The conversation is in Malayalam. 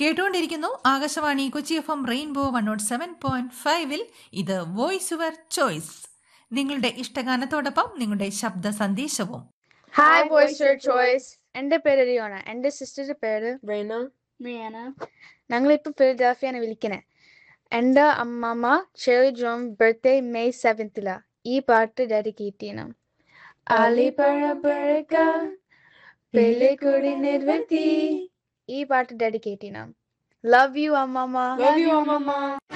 കേട്ടുകൊണ്ടിരിക്കുന്നു Akashvani Kochi F M rainbow one nought seven point ഫൈവിൽ ഇത് വോയിസ് യുവർ ചോയ്സ് നിങ്ങളുടെ ഇഷ്ടഗാനത്തോടൊപ്പം നിങ്ങളുടെ ശബ്ദ സന്ദേശവും ഹായ് വോയിസ് യുവർ ചോയ്സ് എൻ്റെ പേര് റിയോണ എൻ്റെ സിസ്റ്ററുടെ പേര് റെയ്ന മിയാന ഞങ്ങളിപ്പോൾ ഫിലഡൽഫിയാണ് വിളിക്കണേ എൻ്റെ അമ്മമ്മ ഷെറി ജോൺ ബർത്ത്ഡേ മെയ് സെവൻത്തിലാ ഈ പാട്ട് ഡെഡിക്കേറ്റ് ചെയ്യണം അലിപ്പഴപ്പഴക്ക പെല്ലിക്കുടി നിർവൃത്തി ഈ പാട്ട് ഡെഡിക്കേറ്റ് ചെയ്യണം ലവ് യു അമ്മമ്മ ലവ് യു അമ്മമ്മ